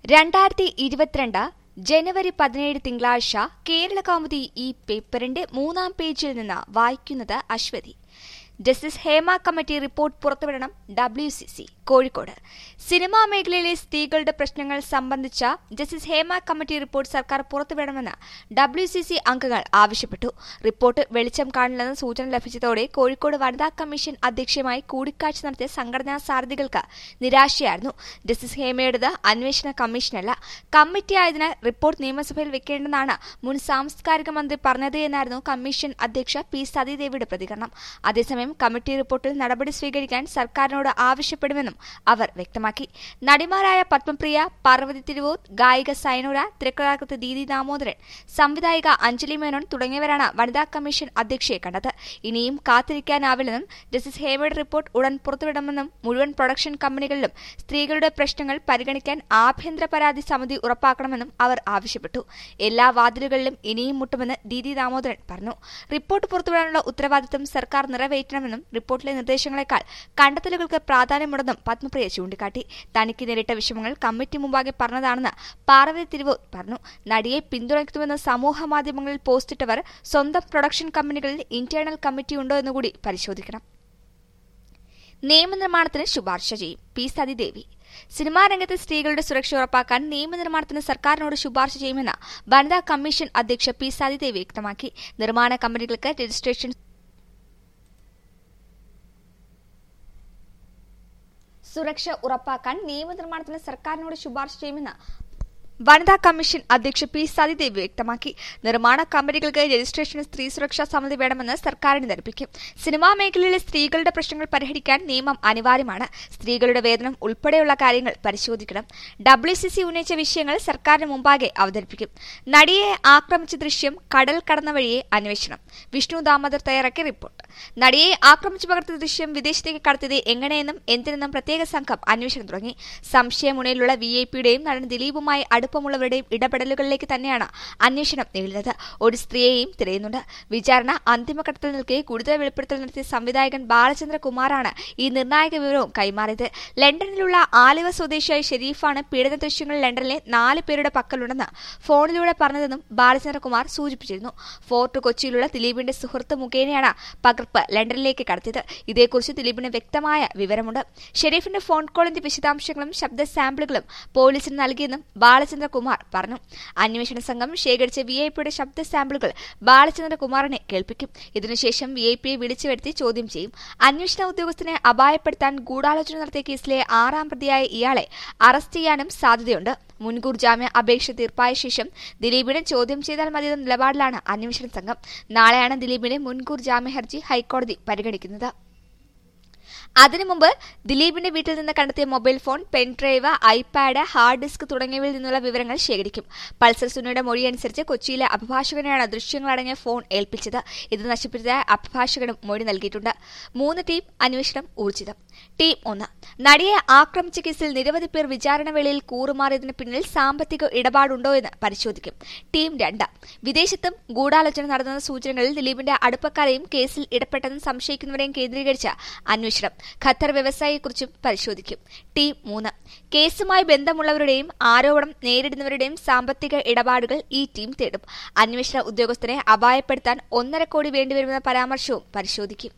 രണ്ടായിരത്തി ഇരുപത്തിരണ്ട് ജനുവരി പതിനേഴ് തിങ്കളാഴ്ച കേരള കൗമുദി ഈ പേപ്പറിന്റെ മൂന്നാം പേജിൽ നിന്ന് വായിക്കുന്നത് Aswathi justice Hema committee report പുറത്തുവിടണം ഡബ്ല്യു സി സി കോഴിക്കോട് സിനിമാ മേഖലയിലെ സ്ത്രീകളുടെ പ്രശ്നങ്ങൾ സംബന്ധിച്ച ജസ്റ്റിസ് ഹേമ കമ്മിറ്റി റിപ്പോർട്ട് സർക്കാർ പുറത്തുവിടണമെന്ന് ഡബ്ല്യു സി സി അംഗങ്ങൾ ആവശ്യപ്പെട്ടു റിപ്പോർട്ട് വെളിച്ചം കാണില്ലെന്ന് സൂചന ലഭിച്ചതോടെ കോഴിക്കോട് വനിതാ കമ്മീഷൻ അധ്യക്ഷയുമായി കൂടിക്കാഴ്ച നടത്തിയ സംഘടനാ സാരഥികൾക്ക് നിരാശയായിരുന്നു ജസ്റ്റിസ് ഹേമയുടേത് അന്വേഷണ കമ്മീഷനല്ല കമ്മിറ്റി ആയതിനാൽ റിപ്പോർട്ട് നിയമസഭയിൽ വെക്കേണ്ടെന്നാണ് മുൻ സാംസ്കാരിക മന്ത്രി പറഞ്ഞത് എന്നായിരുന്നു കമ്മീഷൻ അധ്യക്ഷ പി സതീദേവിയുടെ പ്രതികരണം അതേസമയം കമ്മിറ്റി റിപ്പോർട്ടിൽ നടപടി സ്വീകരിക്കാൻ സർക്കാരിനോട് ആവശ്യപ്പെടുമെന്നും അവർ വ്യക്തമാക്കി നടിമാരായ പത്മപ്രിയ പാർവതി തിരുവൂർ ഗായിക സൈനോര തിരക്കഥാകൃത്ത് ദീദി ദാമോദരൻ സംവിധായിക അഞ്ജലി മേനോൻ തുടങ്ങിയവരാണ് വനിതാ കമ്മീഷൻ അധ്യക്ഷയെ കണ്ടത് ഇനിയും കാത്തിരിക്കാനാവില്ലെന്നും ജസ്റ്റിസ് ഹേമയുടെ റിപ്പോർട്ട് ഉടൻ പുറത്തുവിടണമെന്നും മുഴുവൻ പ്രൊഡക്ഷൻ കമ്പനികളിലും സ്ത്രീകളുടെ പ്രശ്നങ്ങൾ പരിഗണിക്കാൻ ആഭ്യന്തര പരാതി സമിതി ഉറപ്പാക്കണമെന്നും അവർ ആവശ്യപ്പെട്ടു എല്ലാ വാതിലുകളിലും ഇനിയും മുട്ടുമെന്ന് ദീദി ദാമോദരൻ പറഞ്ഞു റിപ്പോർട്ട് പുറത്തുവിടാനുള്ള ഉത്തരവാദിത്തം സർക്കാർ നിറവേറ്റണമെന്നും റിപ്പോർട്ടിലെ നിർദ്ദേശങ്ങളെക്കാൾ കണ്ടെത്തലുകൾക്ക് പ്രാധാന്യമുണ്ടെന്നും പത്മപ്രിയ ചൂണ്ടിക്കാട്ടി തനിക്ക് നേരിട്ട വിഷമങ്ങൾ കമ്മിറ്റി മുമ്പാകെ പറഞ്ഞതാണെന്ന് പാർവതി തിരുവൂർ പറഞ്ഞു നടിയെ പിന്തുണയ്ക്കുമെന്ന് സമൂഹ മാധ്യമങ്ങളിൽ പോസ്റ്റിട്ടവർ സ്വന്തം പ്രൊഡക്ഷൻ കമ്പനികളിൽ ഇന്റേണൽ കമ്മിറ്റി ഉണ്ടോ എന്നുകൂടി പരിശോധിക്കണം നിയമനിർമ്മാണത്തിന് ശുപാർശ ചെയ്യും പി സതിദേവി സിനിമാ രംഗത്തെ സ്ത്രീകളുടെ സുരക്ഷ ഉറപ്പാക്കാൻ നിയമനിർമ്മാണത്തിന് സർക്കാരിനോട് ശുപാർശ ചെയ്യുമെന്ന് വനിതാ കമ്മീഷൻ അധ്യക്ഷ പി സതിദേവി വ്യക്തമാക്കി നിർമ്മാണ കമ്പനികൾക്ക് രജിസ്ട്രേഷൻ സുരക്ഷ ഉറപ്പാക്കാൻ നിയമനിർമ്മാണത്തിന് സർക്കാരിനോട് ശുപാർശ ചെയ്യുമെന്ന് വനിതാ കമ്മീഷൻ അധ്യക്ഷ പി സതിദേവി വ്യക്തമാക്കി നിർമ്മാണ കമ്പനികൾക്ക് രജിസ്ട്രേഷന് സ്ത്രീ സുരക്ഷാ സമിതി വേണമെന്ന് സർക്കാരിന് ധരിപ്പിക്കും സിനിമാ മേഖലയിലെ സ്ത്രീകളുടെ പ്രശ്നങ്ങൾ പരിഹരിക്കാൻ നിയമം അനിവാര്യമാണ് സ്ത്രീകളുടെ വേതനം ഉൾപ്പെടെയുള്ള കാര്യങ്ങൾ പരിശോധിക്കണം ഡബ്ല്യു സി സി ഉന്നയിച്ച വിഷയങ്ങൾ സർക്കാരിന് മുമ്പാകെ അവതരിപ്പിക്കും നടിയെ ആക്രമിച്ച ദൃശ്യം കടൽ കടന്ന വഴിയെ അന്വേഷണം വിഷ്ണു ദാമോദർ തയ്യാറാക്കിയ റിപ്പോർട്ട് നടിയെ ആക്രമിച്ചു പകർത്തിയ ദൃശ്യം വിദേശത്തേക്ക് കടത്തിയത് എങ്ങനെയെന്നും എന്തിനെന്നും പ്രത്യേക സംഘം അന്വേഷണം തുടങ്ങി സംശയമുനയിലുള്ള വി ഐ പിയുടെയും നടൻ ദിലീപുമായി അടുപ്പമുള്ളവരുടെയും ഇടപെടലുകളിലേക്ക് തന്നെയാണ് അന്വേഷണം നീളുന്നത് ഒരു സ്ത്രീയെയും തിരയുന്നുണ്ട് വിചാരണ അന്തിമഘട്ടത്തിൽ നിൽക്കെ കൂടുതൽ വെളിപ്പെടുത്തൽ നടത്തിയ സംവിധായകൻ ബാലചന്ദ്ര കുമാറാണ് ഈ നിർണായക വിവരവും കൈമാറിയത് ലണ്ടനിലുള്ള ആലുവ സ്വദേശിയായ ഷെരീഫാണ് പീഡന ദൃശ്യങ്ങൾ ലണ്ടനിലെ നാല് പേരുടെ പക്കലുണ്ടെന്ന് ഫോണിലൂടെ പറഞ്ഞതെന്നും ബാലചന്ദ്രകുമാർ സൂചിപ്പിച്ചിരുന്നു ഫോർട്ട് കൊച്ചിയിലുള്ള ദിലീപിന്റെ സുഹൃത്ത് മുഖേനയാണ് പകർപ്പ് ലണ്ടനിലേക്ക് കടത്തിയത് ഇതേക്കുറിച്ച് ദിലീപിന് വ്യക്തമായ വിവരമുണ്ട് ഷെരീഫിന്റെ ഫോൺ കോളിന്റെ വിശദാംശങ്ങളും ശബ്ദ സാമ്പിളുകളും പോലീസിന് നൽകിയെന്നും ബാലചന്ദ്രകുമാർ പറഞ്ഞു അന്വേഷണ സംഘം ശേഖരിച്ച വി ഐ പിയുടെ ശബ്ദ സാമ്പിളുകൾ ബാലചന്ദ്രകുമാറിനെ കേൾപ്പിക്കും ഇതിനുശേഷം വി ഐ പിയെ വിളിച്ചു വരുത്തി ചോദ്യം ചെയ്യും അന്വേഷണ ഉദ്യോഗസ്ഥനെ അപായപ്പെടുത്താൻ ഗൂഢാലോചന നടത്തിയ കേസിലെ ആറാം പ്രതിയായ ഇയാളെ അറസ്റ്റ് ചെയ്യാനും സാധ്യതയുണ്ട് മുൻകൂർ ജാമ്യ അപേക്ഷ തീർപ്പായ ശേഷം ദിലീപിനെ ചോദ്യം ചെയ്താൽ മതിയെന്ന നിലപാടിലാണ് അന്വേഷണ സംഘം നാളെയാണ് ദിലീപിന്റെ മുൻകൂർ ജാമ്യ ഹർജി ഹൈക്കോടതി പരിഗണിക്കുന്നത് അതിനു മുമ്പ് ദിലീപിന്റെ വീട്ടിൽ നിന്ന് കണ്ടെത്തിയ mobile phone pendrive iPad hard disk തുടങ്ങിയവയിൽ നിന്നുള്ള വിവരങ്ങൾ ശേഖരിക്കും പൾസർ സുനിയുടെ മൊഴിയനുസരിച്ച് കൊച്ചിയിലെ അഭിഭാഷകനെയാണ് ദൃശ്യങ്ങളടങ്ങിയ ഫോൺ ഏൽപ്പിച്ചത് ഇത് നശിപ്പിച്ചതായ അഭിഭാഷകനും മൊഴി നൽകിയിട്ടുണ്ട് മൂന്ന് ടീം അന്വേഷണം ഊർജിതം ടീം ഒന്ന് നടിയെ ആക്രമിച്ച കേസിൽ നിരവധി പേർ വിചാരണ വേളയിൽ കൂറുമാറിയതിന് പിന്നിൽ സാമ്പത്തിക ഇടപാടുണ്ടോ എന്ന് പരിശോധിക്കും ടീം രണ്ട് വിദേശത്തും ഗൂഢാലോചന നടന്ന സൂചനകളിൽ ദിലീപിന്റെ അടുപ്പക്കാരെയും കേസിൽ ഇടപെട്ടെന്ന് സംശയിക്കുന്നവരെയും കേന്ദ്രീകരിച്ച അന്വേഷണം ഖത്തർ വ്യവസായിയെക്കുറിച്ചും പരിശോധിക്കും ടീം മൂന്ന് കേസുമായി ബന്ധമുള്ളവരുടെയും ആരോപണം നേരിടുന്നവരുടെയും സാമ്പത്തിക ഇടപാടുകൾ ഈ ടീം തേടും അന്വേഷണ ഉദ്യോഗസ്ഥരെ അപായപ്പെടുത്താൻ ഒന്നര കോടി വേണ്ടിവരുമെന്ന പരാമർശവും പരിശോധിക്കും